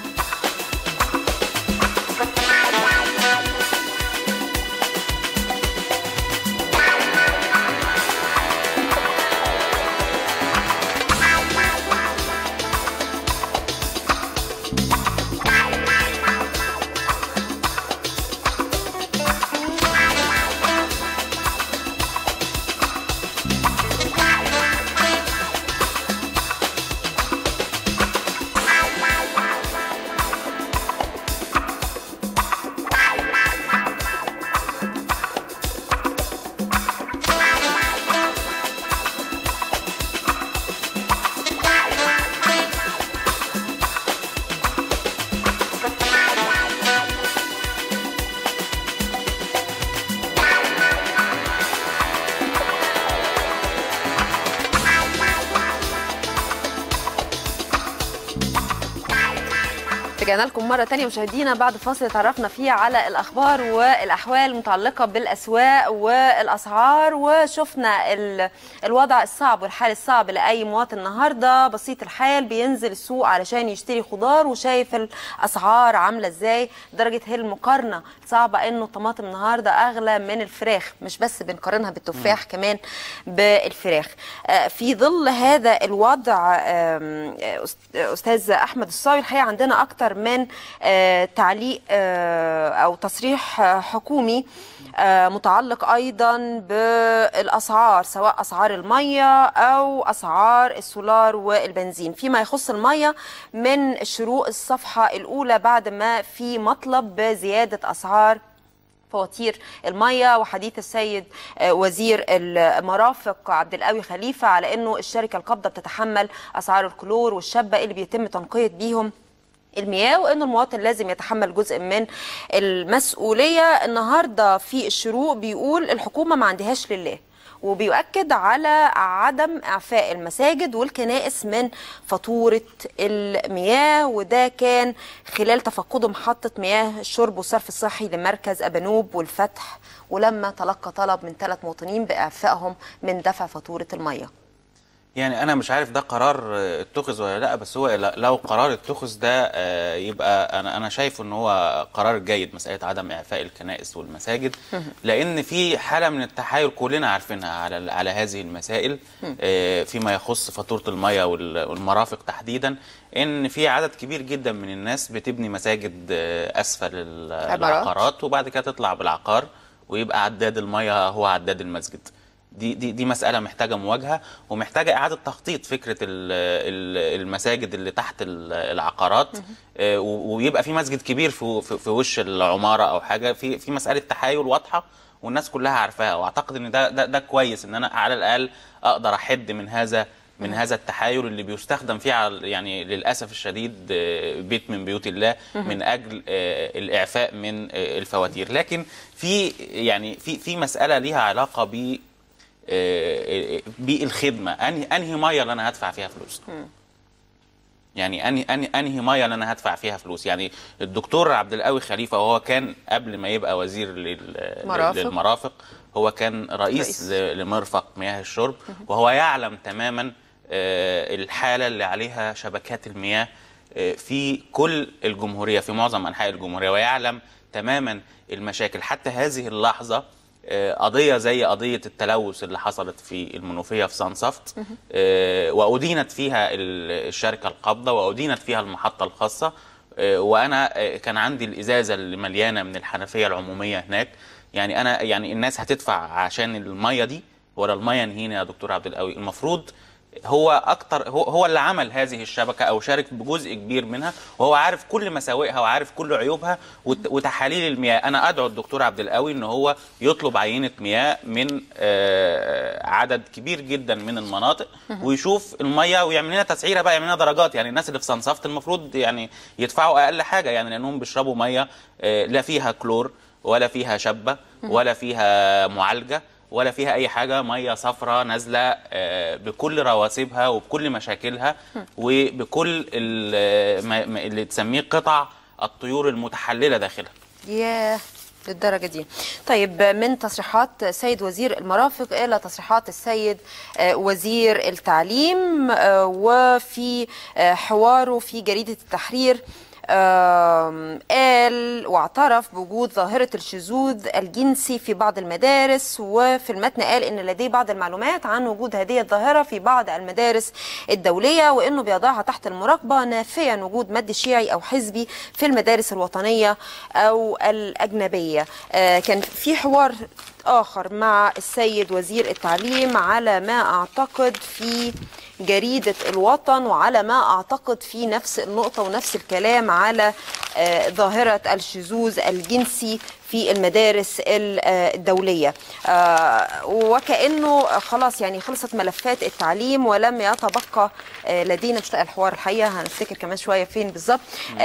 رجعنا لكم مرة تانية مشاهدينا بعد فاصل اتعرفنا فيه على الأخبار والأحوال المتعلقة بالأسواق والأسعار وشفنا ال- الوضع الصعب والحال الصعب لأي مواطن النهاردة بسيط الحال بينزل السوق علشان يشتري خضار وشايف الأسعار عاملة ازاي درجة هي المقارنة صعبة انه الطماطم النهاردة أغلى من الفراخ مش بس بنقارنها بالتفاح كمان بالفراخ آه، في ظل هذا الوضع آم، آه، أست- أستاذ أحمد الصاوي الحقيقة عندنا أكتر من آه، تعليق آه، أو تصريح آه، حكومي آه، متعلق أيضا بالأسعار سواء أسعار المية أو أسعار السولار والبنزين فيما يخص المية من شروق الصفحة الأولى بعد ما في مطلب بزيادة أسعار فواتير المية وحديث السيد آه، وزير المرافق عبد القوي خليفة على أنه الشركة القابضة بتتحمل أسعار الكلور والشابة اللي بيتم تنقية بيهم المياه وان المواطن لازم يتحمل جزء من المسؤوليه النهارده في الشروق بيقول الحكومه ما عندهاش لله وبيؤكد على عدم اعفاء المساجد والكنائس من فاتوره المياه وده كان خلال تفقده محطه مياه الشرب والصرف الصحي لمركز ابانوب والفتح ولما تلقى طلب من ثلاث مواطنين باعفائهم من دفع فاتوره المياه يعني انا مش عارف ده قرار آه، اتخذ ولا لا بس هو ل- لو قرار اتخذ ده آه، يبقى انا انا شايف ان هو قرار جيد مساله عدم اعفاء الكنائس والمساجد لان في حاله من التحايل كلنا عارفينها على على هذه المسائل آه، فيما يخص فاتوره المياه وال- والمرافق تحديدا ان في عدد كبير جدا من الناس بتبني مساجد آه، اسفل ال- عمارات. العقارات وبعد كده تطلع بالعقار ويبقى عداد المياه هو عداد المسجد دي دي دي مساله محتاجه مواجهه ومحتاجه اعاده تخطيط فكره ال- ال- المساجد اللي تحت ال- العقارات آه، و- ويبقى في مسجد كبير في في في وش العماره او حاجه في في مساله تحايل واضحه والناس كلها عارفاها واعتقد ان ده ده, ده كويس ان انا على الاقل اقدر احد من هذا من هذا التحايل اللي بيستخدم فيه على يعني للاسف الشديد آه، بيت من بيوت الله مهم. من اجل آه، الاعفاء من آه، الفواتير لكن في يعني في في مساله ليها علاقه ب آه، آه، بالخدمه انهي انهي ميه اللي انا هدفع فيها فلوس يعني انهي انهي انهي ميه اللي انا هدفع فيها فلوس يعني الدكتور عبد القوي خليفه وهو كان قبل ما يبقى وزير لل- مرافق. للمرافق هو كان رئيس, رئيس. ل- لمرفق مياه الشرب وهو يعلم تماما آه، الحاله اللي عليها شبكات المياه آه، في كل الجمهوريه في معظم انحاء الجمهوريه ويعلم تماما المشاكل حتى هذه اللحظه آه، قضيه زي قضيه التلوث اللي حصلت في المنوفيه في صنصفت آه، وادينت فيها ال- الشركه القابضه وادينت فيها المحطه الخاصه آه، وانا آه، كان عندي الازازه اللي مليانه من الحنفيه العموميه هناك يعني انا يعني الناس هتدفع عشان الميه دي ولا الميه نهينا يا دكتور عبد القوي المفروض هو اكتر هو, هو اللي عمل هذه الشبكه او شارك بجزء كبير منها وهو عارف كل مساوئها وعارف كل عيوبها وت- وتحاليل المياه انا ادعو الدكتور عبد القوي ان هو يطلب عينه مياه من آه، عدد كبير جدا من المناطق مهم. ويشوف الميه ويعمل لنا تسعيره بقى يعمل لنا درجات يعني الناس اللي في صنصفت المفروض يعني يدفعوا اقل حاجه يعني لانهم بيشربوا ميه آه، لا فيها كلور ولا فيها شبه مهم. ولا فيها معالجه ولا فيها اي حاجه ميه صفراء نازله آه، بكل رواسبها وبكل مشاكلها وبكل ال- ما- ما- اللي تسميه قطع الطيور المتحلله داخلها ياه للدرجة دي طيب من تصريحات سيد وزير المرافق إلى تصريحات السيد آه، وزير التعليم آه، وفي آه، حواره في جريدة التحرير آم، قال واعترف بوجود ظاهرة الشذوذ الجنسي في بعض المدارس وفي المتن قال إن لديه بعض المعلومات عن وجود هذه الظاهرة في بعض المدارس الدولية وإنه بيضعها تحت المراقبة نافيا وجود مد شيعي أو حزبي في المدارس الوطنية أو الأجنبية آه، كان في حوار آخر مع السيد وزير التعليم على ما أعتقد في جريدة الوطن وعلى ما أعتقد في نفس النقطة ونفس الكلام على آه، ظاهرة الشذوذ الجنسي في المدارس ال- آه، الدولية آه، وكأنه خلاص يعني خلصت ملفات التعليم ولم يتبقى آه، لدينا مش لاقي الحوار الحقيقة هنفتكر كمان شوية فين بالظبط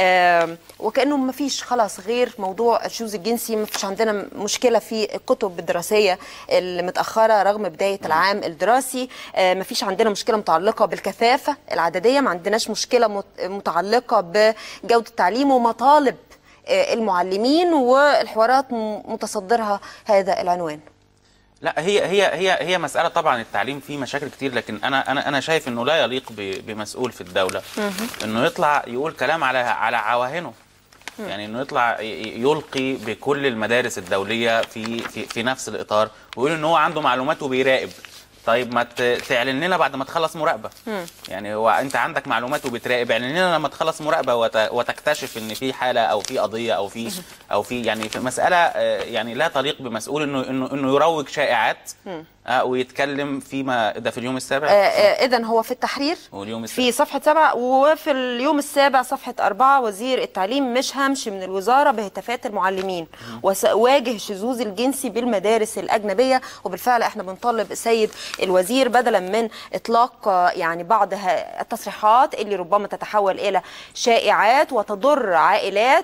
آه، وكأنه ما فيش خلاص غير موضوع الشذوذ الجنسي ما فيش عندنا مشكلة في الكتب الدراسية المتأخرة رغم بداية العام الدراسي آه، ما فيش عندنا مشكلة متعلقة بالكثافة العددية ما عندناش مشكلة مت- متعلقة بجودة التعليم ومطالب آه، المعلمين والحوارات م- متصدرها هذا العنوان لا هي هي هي هي مساله طبعا التعليم فيه مشاكل كتير لكن انا انا انا شايف انه لا يليق ب- بمسؤول في الدوله انه يطلع يقول كلام على على عواهنه مم. يعني انه يطلع ي- ي- يلقي بكل المدارس الدوليه في في, في نفس الاطار ويقول ان هو عنده معلومات وبيراقب طيب ما ت- تعلن لنا بعد ما تخلص مراقبه يعني هو انت عندك معلومات وبتراقب اعلن لنا لما تخلص مراقبه وت- وتكتشف ان في حاله او في قضيه او في او في يعني في مساله آه، يعني لا تليق بمسؤول انه انه انه يروج شائعات آه، ويتكلم فيما ده في اليوم السابع إذا هو في التحرير واليوم السابع في صفحة سبعة وفي اليوم السابع صفحة أربعة وزير التعليم مش همشي من الوزارة بهتافات المعلمين وسأواجه الشذوذ الجنسي بالمدارس الأجنبية وبالفعل احنا بنطالب السيد الوزير بدلا من إطلاق آه، يعني بعض ه- التصريحات اللي ربما تتحول إلى شائعات وتضر عائلات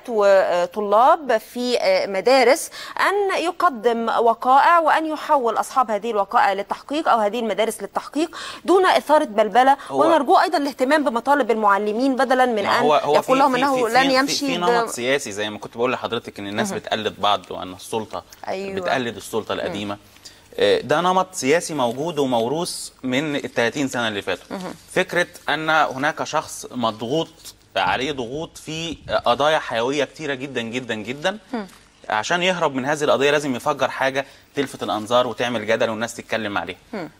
وطلاب في آه، مدارس أن يقدم وقائع وأن يحول أصحاب هذه الوقائع للتحقيق أو هذه المدارس للتحقيق دون إثارة بلبلة هو- ونرجو أيضا الاهتمام بمطالب المعلمين بدلا من ما أن هو هو يقول لهم في أنه في لن في يمشي في, في ب- نمط سياسي زي ما كنت بقول لحضرتك ان الناس مهم. بتقلد بعض وان السلطه أيوة. بتقلد السلطه القديمه آه، ده نمط سياسي موجود وموروث من ال 30 سنه اللي فاتوا مهم. فكره ان هناك شخص مضغوط عليه ضغوط في قضايا حيويه كتيره جدا جدا جدا عشان يهرب من هذه القضيه لازم يفجر حاجه تلفت الانظار وتعمل جدل والناس تتكلم عليها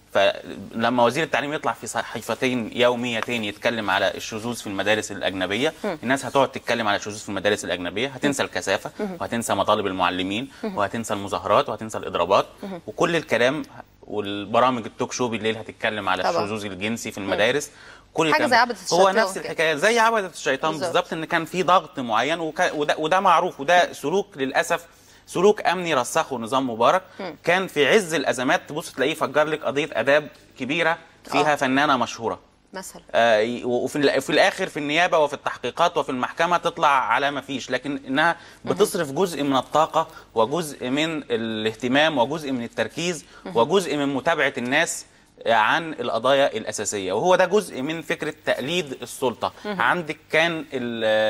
فلما وزير التعليم يطلع في صحيفتين يوميتين يتكلم على الشذوذ في المدارس الاجنبيه مم. الناس هتقعد تتكلم على الشذوذ في المدارس الاجنبيه هتنسى الكثافه مم. وهتنسى مطالب المعلمين مم. وهتنسى المظاهرات وهتنسى الاضرابات مم. وكل الكلام والبرامج التوك شو بالليل هتتكلم على طبعا. الشذوذ الجنسي في المدارس كل حاجة الكلام زي ده. عبدة هو الشيطان نفس كده. الحكايه زي عبده الشيطان بالظبط. بالظبط ان كان في ضغط معين وك... وده, وده معروف وده سلوك للاسف سلوك امني رسخه نظام مبارك مم. كان في عز الازمات تبص تلاقيه فجر لك قضيه اداب كبيره فيها آه. فنانه مشهوره مثلا آه، ي- وفي ال- في الاخر في النيابه وفي التحقيقات وفي المحكمه تطلع على ما فيش لكن انها بتصرف جزء من الطاقه وجزء من الاهتمام وجزء من التركيز مهم. وجزء من متابعه الناس عن القضايا الاساسيه وهو ده جزء من فكره تقليد السلطه مهم. عندك كان ال-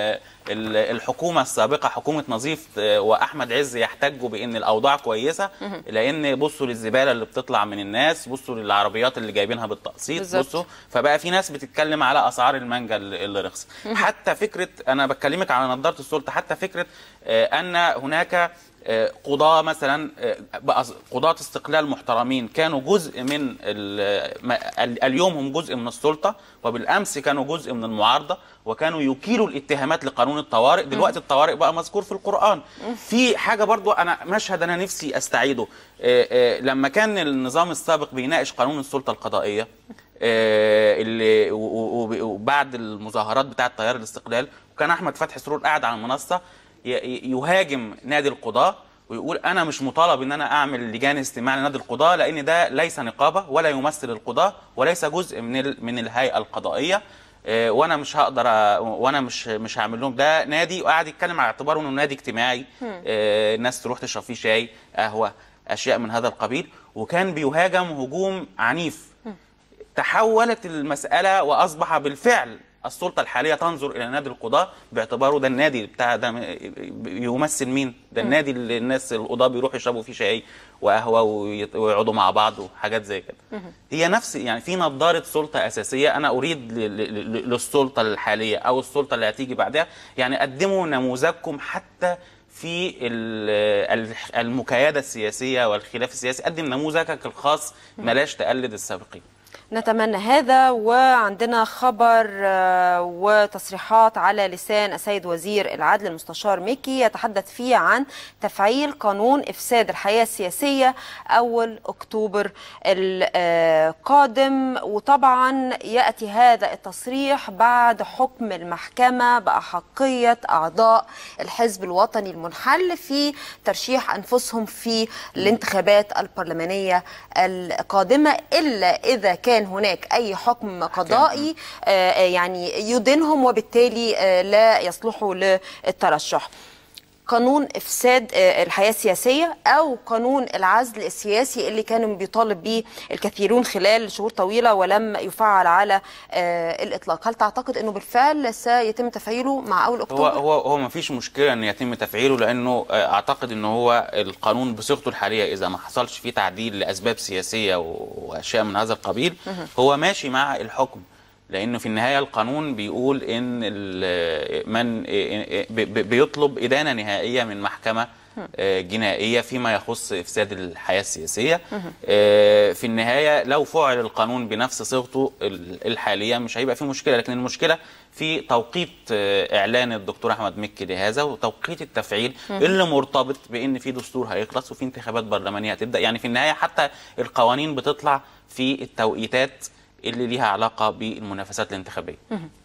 ال- الحكومه السابقه حكومه نظيف آه، واحمد عز يحتجوا بان الاوضاع كويسه مهم. لان بصوا للزباله اللي بتطلع من الناس بصوا للعربيات اللي جايبينها بالتقسيط بالظبط. بصوا فبقى في ناس بتتكلم على اسعار المانجا اللي اللي رخصت مهم. حتى فكره انا بكلمك على نظاره السلطه حتى فكره آه، ان هناك آه، قضاة مثلا آه، بقى قضاة استقلال محترمين كانوا جزء من ال- ما- ال- اليوم هم جزء من السلطة وبالأمس كانوا جزء من المعارضة وكانوا يكيلوا الاتهامات لقانون الطوارئ دلوقتي الطوارئ بقى مذكور في القرآن في حاجة برضو أنا مشهد أنا نفسي أستعيده آه، آه، لما كان النظام السابق بيناقش قانون السلطة القضائية آه، اللي و- و- وبعد المظاهرات بتاعه تيار الاستقلال وكان احمد فتحي سرور قاعد على المنصه ي- ي- يهاجم نادي القضاه ويقول انا مش مطالب ان انا اعمل لجان استماع لنادي القضاه لان ده ليس نقابه ولا يمثل القضاه وليس جزء من ال- من الهيئه القضائيه آه، وانا مش هقدر أ- وانا مش مش هعمل لهم ده نادي وقاعد يتكلم على اعتباره انه نادي اجتماعي مم. آه، الناس تروح تشرب فيه شاي قهوه اشياء من هذا القبيل وكان بيهاجم هجوم عنيف تحولت المسألة وأصبح بالفعل السلطة الحالية تنظر إلى نادي القضاة باعتباره ده النادي بتاع ده م- يمثل مين؟ ده مم. النادي اللي الناس القضاة بيروحوا يشربوا فيه شاي وقهوة ويت- ويقعدوا مع بعض وحاجات زي كده. هي نفس يعني في نظارة سلطة أساسية أنا أريد ل- ل- ل- للسلطة الحالية أو السلطة اللي هتيجي بعدها يعني قدموا نموذجكم حتى في ال- ال- المكايدة السياسية والخلاف السياسي قدم نموذجك الخاص بلاش تقلد السابقين نتمنى هذا وعندنا خبر آه، وتصريحات على لسان السيد وزير العدل المستشار ميكي يتحدث فيه عن تفعيل قانون إفساد الحياة السياسية أول أكتوبر القادم وطبعا يأتي هذا التصريح بعد حكم المحكمة بأحقية أعضاء الحزب الوطني المنحل في ترشيح أنفسهم في الانتخابات البرلمانية القادمة إلا إذا كان هناك أي حكم قضائي آه، آه، يعني يدينهم وبالتالي آه، لا يصلحوا للترشح قانون افساد آه، الحياه السياسيه او قانون العزل السياسي اللي كانوا بيطالب به الكثيرون خلال شهور طويله ولم يفعل على آه، الاطلاق هل تعتقد انه بالفعل سيتم تفعيله مع اول هو اكتوبر هو هو ما فيش مشكله ان يتم تفعيله لانه آه، اعتقد ان هو القانون بصيغته الحاليه اذا ما حصلش فيه تعديل لاسباب سياسيه و- واشياء من هذا القبيل مهم. هو ماشي مع الحكم لانه في النهايه القانون بيقول ان ال- من ب- ب- بيطلب ادانه نهائيه من محكمه آه، جنائيه فيما يخص افساد الحياه السياسيه آه، في النهايه لو فعل القانون بنفس صيغته ال- الحاليه مش هيبقى في مشكله لكن المشكله في توقيت آه، اعلان الدكتور احمد مكي لهذا وتوقيت التفعيل مهم. اللي مرتبط بان في دستور هيخلص وفي انتخابات برلمانيه هتبدا يعني في النهايه حتى القوانين بتطلع في التوقيتات اللي ليها علاقه بالمنافسات الانتخابيه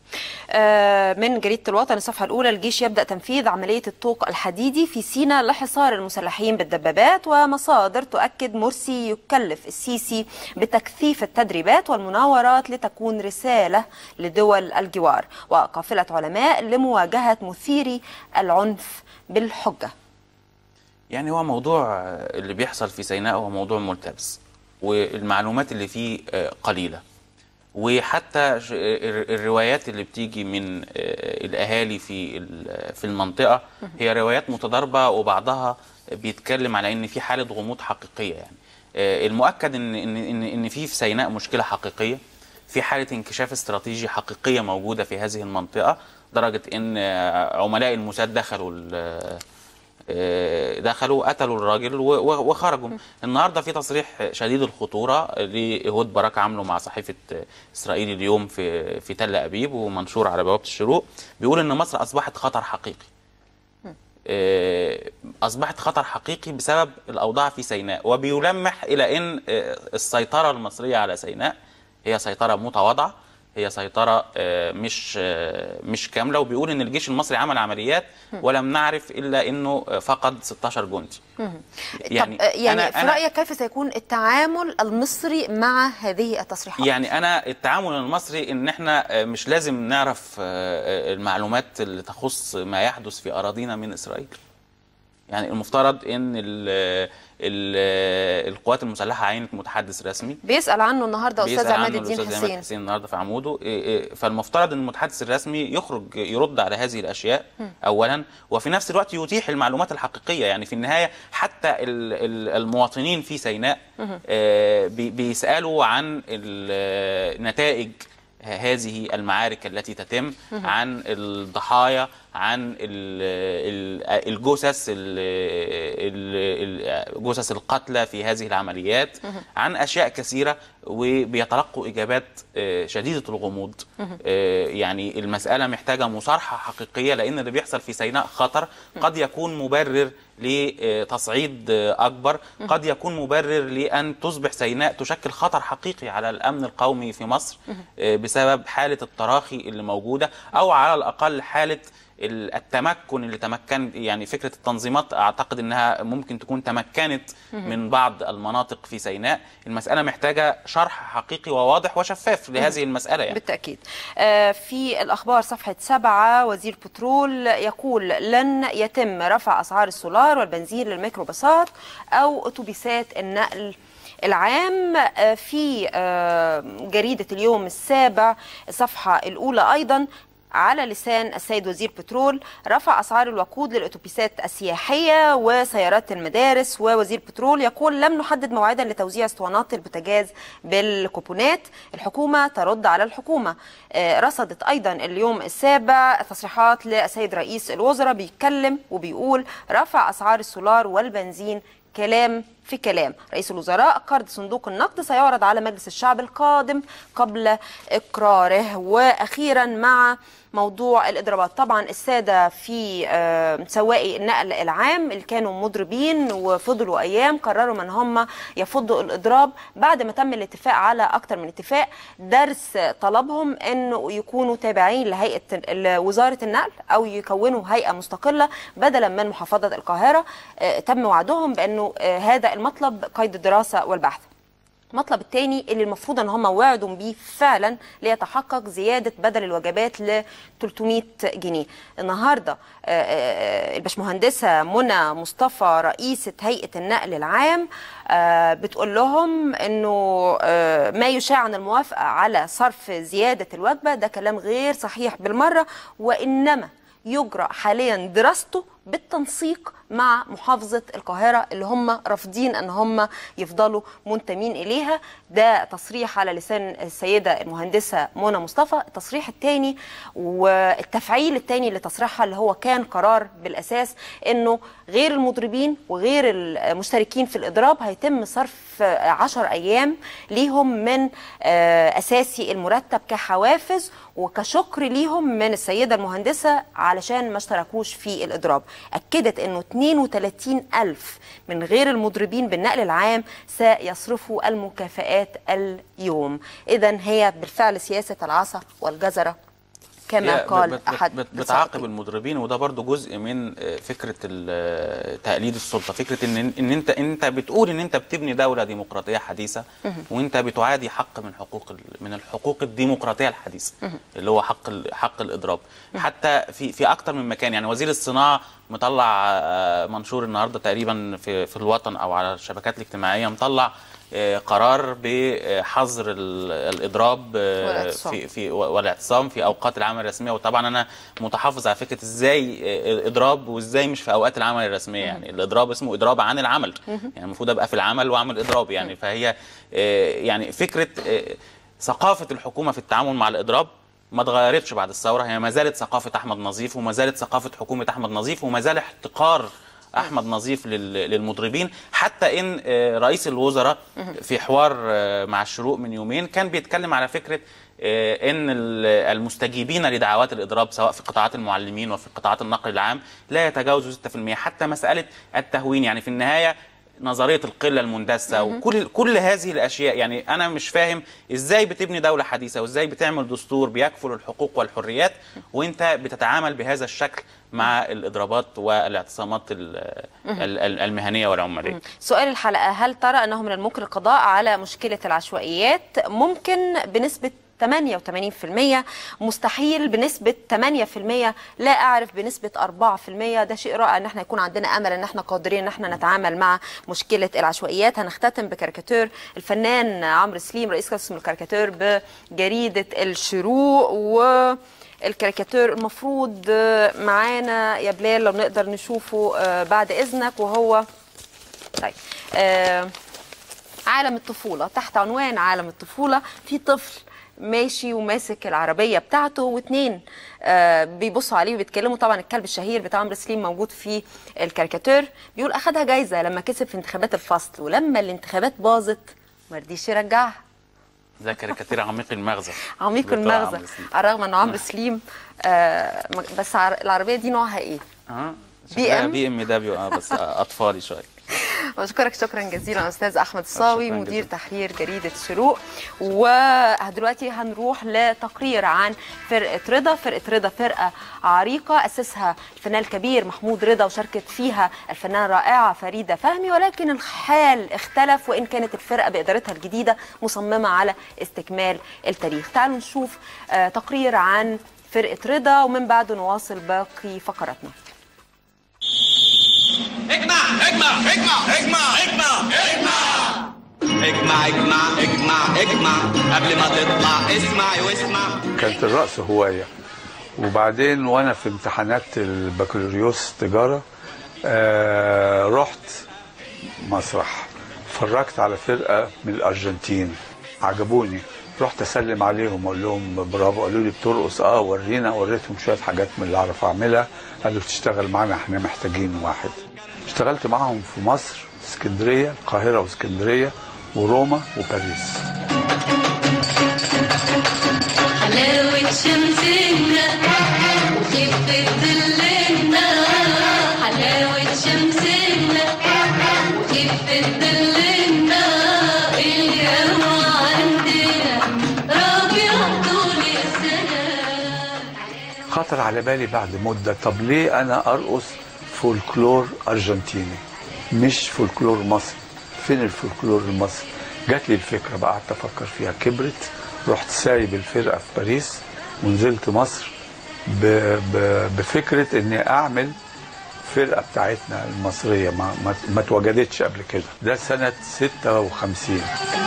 آه، من جريدة الوطن الصفحة الأولى الجيش يبدأ تنفيذ عملية الطوق الحديدي في سيناء لحصار المسلحين بالدبابات ومصادر تؤكد مرسي يكلف السيسي بتكثيف التدريبات والمناورات لتكون رسالة لدول الجوار وقافلة علماء لمواجهة مثيري العنف بالحجة يعني هو موضوع آه، اللي بيحصل في سيناء هو موضوع ملتبس والمعلومات اللي فيه آه، قليله وحتى ش- الر- الروايات اللي بتيجي من آه، الاهالي في ال- في المنطقه هي روايات متضاربه وبعضها بيتكلم على ان في حاله غموض حقيقيه يعني آه، المؤكد ان ان ان ان في في سيناء مشكله حقيقيه في حاله انكشاف استراتيجي حقيقيه موجوده في هذه المنطقه درجه ان آه، عملاء الموساد دخلوا ال- آه، دخلوا قتلوا الراجل و- و- وخرجوا النهارده في تصريح شديد الخطوره لايهود باراك عامله مع صحيفه اسرائيل اليوم في في تل ابيب ومنشور على بوابه الشروق بيقول ان مصر اصبحت خطر حقيقي آه، اصبحت خطر حقيقي بسبب الاوضاع في سيناء وبيلمح الى ان آه، السيطره المصريه على سيناء هي سيطره متواضعه هي سيطره آه، مش آه، مش كامله وبيقول ان الجيش المصري عمل عمليات ولم نعرف الا انه آه، فقد 16 جندي مهم. يعني طب آه، يعني أنا- في أنا- رأيك كيف سيكون التعامل المصري مع هذه التصريحات يعني انا التعامل المصري ان احنا آه، مش لازم نعرف آه، آه، المعلومات اللي تخص ما يحدث في اراضينا من اسرائيل يعني المفترض ان ال ال القوات المسلحه عينت متحدث رسمي بيسال عنه النهارده استاذ بيسأل عماد عنه الدين الأستاذ عماد حسين حسين النهارده في عموده إيه إيه فالمفترض ان المتحدث الرسمي يخرج يرد على هذه الاشياء مم. اولا وفي نفس الوقت يتيح المعلومات الحقيقيه يعني في النهايه حتى ال- ال- المواطنين في سيناء مهم. آه، بي- بيسالوا عن ال- نتائج هذه المعارك التي تتم مهم. عن الضحايا عن ال- ال- الجثث ال- ال- ال- جثث القتلى في هذه العمليات مهم. عن اشياء كثيره وبيتلقوا اجابات آه، شديده الغموض مهم. آه، يعني المساله محتاجه مصارحه حقيقيه لان اللي بيحصل في سيناء خطر قد يكون مبرر لتصعيد اكبر مهم. قد يكون مبرر لان تصبح سيناء تشكل خطر حقيقي على الامن القومي في مصر مهم. آه، بسبب حاله التراخي اللي موجوده او على الاقل حاله ال- التمكن اللي تمكن يعني فكره التنظيمات اعتقد انها ممكن تكون تمكنت مهم. من بعض المناطق في سيناء المساله محتاجه شرح حقيقي وواضح وشفاف لهذه المساله يعني بالتأكيد آه، في الأخبار صفحة سبعة وزير بترول يقول لن يتم رفع أسعار السولار والبنزين للميكروباصات أو أتوبيسات النقل العام آه، في آه، جريدة اليوم السابع الصفحة الأولى أيضا على لسان السيد وزير بترول رفع أسعار الوقود للأتوبيسات السياحية وسيارات المدارس ووزير بترول يقول لم نحدد موعدا لتوزيع اسطوانات البوتاجاز بالكوبونات الحكومة ترد على الحكومة آه، رصدت أيضا اليوم السابع تصريحات للسيد رئيس الوزراء بيتكلم وبيقول رفع أسعار السولار والبنزين كلام في كلام رئيس الوزراء قرض صندوق النقد سيعرض على مجلس الشعب القادم قبل إقراره وأخيرا مع موضوع الإضرابات طبعا السادة في آه، سواقي النقل العام اللي كانوا مضربين وفضلوا أيام قرروا من هم يفضوا الإضراب بعد ما تم الاتفاق على أكثر من اتفاق درس طلبهم أنه يكونوا تابعين لهيئة ال- وزارة النقل أو يكونوا هيئة مستقلة بدلا من محافظة القاهرة آه، تم وعدهم بأنه آه، هذا المطلب قيد الدراسة والبحث المطلب الثاني اللي المفروض ان هم وعدوا بيه فعلا ليتحقق زياده بدل الوجبات ل 300 جنيه النهارده آه، آه، الباشمهندسه منى مصطفى رئيسه هيئه النقل العام آه، بتقول لهم انه آه، ما يشاع عن الموافقه على صرف زياده الوجبه ده كلام غير صحيح بالمره وانما يجرى حاليا دراسته بالتنسيق مع محافظة القاهرة اللي هم رافضين ان هم يفضلوا منتمين اليها ده تصريح على لسان السيدة المهندسة منى مصطفى التصريح الثاني والتفعيل الثاني لتصريحها اللي هو كان قرار بالاساس انه غير المضربين وغير المشتركين في الاضراب هيتم صرف 10 ايام ليهم من آه، اساسي المرتب كحوافز وكشكر ليهم من السيدة المهندسة علشان ما اشتركوش في الإضراب أكدت أنه 32 ألف من غير المضربين بالنقل العام سيصرفوا المكافآت اليوم إذا هي بالفعل سياسة العصا والجزرة كما هي قال بت- بت- أحد بت- بتعاقب المضربين وده برضو جزء من آه، فكره ال- تقليد السلطه فكره ان ان انت انت بتقول ان انت بتبني دوله ديمقراطيه حديثه مهم. وانت بتعادي حق من حقوق ال- من الحقوق الديمقراطيه الحديثه مهم. اللي هو حق ال- حق الاضراب حتى في في اكتر من مكان يعني وزير الصناعه مطلع آه، منشور النهارده تقريبا في في الوطن او على الشبكات الاجتماعيه مطلع آه، قرار بحظر ال- الاضراب آه، والاعتصام. في في والاعتصام في اوقات العمل الرسميه وطبعا انا متحفظ على فكره ازاي آه، الاضراب وازاي مش في اوقات العمل الرسميه يعني الاضراب اسمه اضراب عن العمل مهم. يعني المفروض ابقى في العمل واعمل اضراب يعني فهي آه، يعني فكره آه، ثقافه الحكومه في التعامل مع الاضراب ما اتغيرتش بعد الثوره هي ما زالت ثقافه احمد نظيف وما زالت ثقافه حكومه احمد نظيف وما زال احتقار احمد نظيف لل- للمضربين حتى ان آه، رئيس الوزراء في حوار آه، مع الشروق من يومين كان بيتكلم على فكره آه، ان ال- المستجيبين لدعوات الاضراب سواء في قطاعات المعلمين وفي قطاعات النقل العام لا يتجاوزوا 6% حتى مساله التهوين يعني في النهايه نظريه القله المندسه وكل كل هذه الاشياء يعني انا مش فاهم ازاي بتبني دوله حديثه وازاي بتعمل دستور بيكفل الحقوق والحريات وانت بتتعامل بهذا الشكل مع الاضرابات والاعتصامات ال- ال- ال- المهنيه والعماليه سؤال الحلقة هل ترى أنه من الممكن القضاء على مشكلة العشوائيات ممكن بنسبة 88% مستحيل بنسبة 8% لا أعرف بنسبة 4% ده شيء رائع إن احنا يكون عندنا أمل إن احنا قادرين إن احنا نتعامل مع مشكلة العشوائيات هنختتم بكاريكاتير الفنان عمرو سليم رئيس قسم الكاريكاتير بجريدة الشروق و الكاريكاتير المفروض آه، معانا يا بلال لو نقدر نشوفه آه، بعد إذنك وهو طيب آه، عالم الطفولة تحت عنوان عالم الطفولة في طفل ماشي وماسك العربية بتاعته واتنين آه بيبصوا عليه وبيتكلموا طبعا الكلب الشهير بتاع عمرو سليم موجود في الكاريكاتير بيقول أخدها جايزة لما كسب في انتخابات الفصل ولما الانتخابات باظت ما رضيش يرجعها ده كاريكاتير عميق المغزى عميق بتاع المغزى عمرو سليم. على الرغم ان عمرو سليم آه بس عر- العربية دي نوعها ايه؟ اه بي شكلها إم؟ بي ام دبليو اه بس اطفالي شويه بشكرك شكرا جزيلا استاذ احمد الصاوي شكراً مدير جزيلاً. تحرير جريده شروق ودلوقتي هنروح لتقرير عن فرقه رضا فرقه رضا فرقه عريقه اسسها الفنان الكبير محمود رضا وشاركت فيها الفنانه الرائعه فريده فهمي ولكن الحال اختلف وان كانت الفرقه بادارتها الجديده مصممه على استكمال التاريخ تعالوا نشوف آه، تقرير عن فرقه رضا ومن بعده نواصل باقي فقراتنا اجمع اجمع اجمع اجمع اجمع اجمع اجمع اجمع اجمع اجمع قبل ما تطلع اسمع واسمع كانت الرقص هواية وبعدين وأنا في امتحانات البكالوريوس تجارة آه رحت مسرح اتفرجت على فرقة من الأرجنتين عجبوني رحت أسلم عليهم أقول لهم برافو قالوا لي بترقص اه ورينا وريتهم شوية حاجات من اللي أعرف أعملها قالوا تشتغل معانا احنا محتاجين واحد اشتغلت معاهم في مصر اسكندرية القاهرة واسكندرية وروما وباريس حلاوة شمسنا وخفة ظلنا حلاوة شمسنا وخفة ظلنا الجو عندنا ربيع طول السنة خطر على بالي بعد مدة طب ليه أنا أرقص فولكلور أرجنتيني مش فولكلور مصري فين الفولكلور المصري جات لي الفكرة بقى قعدت أفكر فيها كبرت رحت سايب الفرقة في باريس ونزلت مصر ب... ب... بفكرة إني أعمل فرقة بتاعتنا المصرية ما, ما, ما اتوجدتش قبل كده ده سنة 56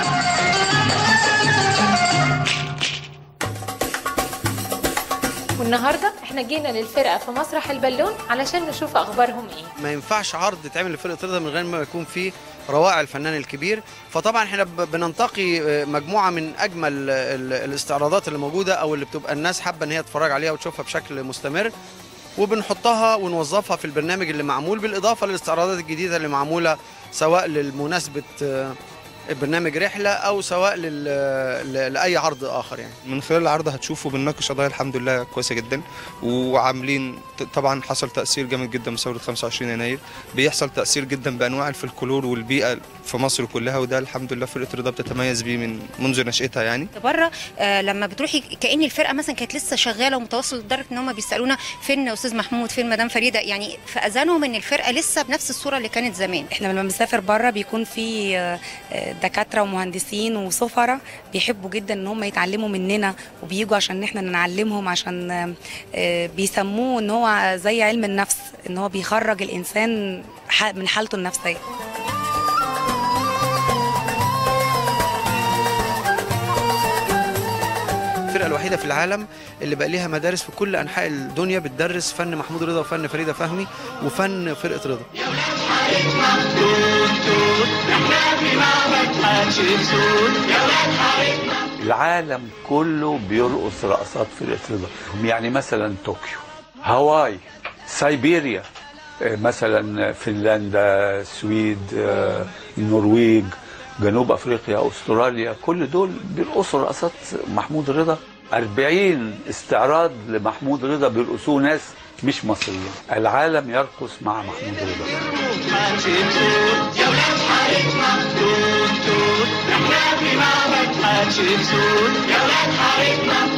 والنهارده احنا جينا للفرقه في مسرح البالون علشان نشوف اخبارهم ايه ما ينفعش عرض يتعمل لفرقه رضا من غير ما يكون فيه روائع الفنان الكبير فطبعا احنا ب- بننتقي آه، مجموعه من اجمل ال- الاستعراضات اللي موجوده او اللي بتبقى الناس حابه ان هي تتفرج عليها وتشوفها بشكل مستمر وبنحطها ونوظفها في البرنامج اللي معمول بالاضافه للاستعراضات الجديده اللي معموله سواء لمناسبه آه، برنامج رحله او سواء لل... ل- لاي عرض اخر يعني من خلال العرض هتشوفوا بنناقش قضايا الحمد لله كويسه جدا وعاملين ط- طبعا حصل تاثير جامد جدا بثوره 25 يناير بيحصل تاثير جدا بانواع الفلكلور والبيئه في مصر كلها وده الحمد لله فرقه رضا بتتميز بيه من منذ نشاتها يعني بره آه لما بتروحي كأن الفرقه مثلا كانت لسه شغاله ومتواصله لدرجه ان هم بيسالونا فين يا استاذ محمود فين مدام فريده يعني في اذانهم ان الفرقه لسه بنفس الصوره اللي كانت زمان احنا لما بنسافر بره بيكون في آه، آه، دكاتره ومهندسين وسفراء بيحبوا جدا ان هم يتعلموا مننا وبييجوا عشان احنا نعلمهم عشان آه، آه، بيسموه ان هو زي علم النفس ان هو بيخرج الانسان ح- من حالته النفسيه الفرقه الوحيده في العالم اللي بقى ليها مدارس في كل انحاء الدنيا بتدرس فن محمود رضا وفن فريده فهمي وفن فرقه رضا العالم كله بيرقص رقصات فرقة رضا يعني مثلا طوكيو هاواي سيبيريا آه، مثلا فنلندا السويد آه، النرويج جنوب افريقيا استراليا كل دول بيرقصوا رقصات محمود رضا 40 استعراض لمحمود رضا بيرقصوه ناس مش مصريين العالم يرقص مع محمود رضا يا ولاد حارتنا توت توت احنا في معبد حتشبسوت يا ولاد حارتنا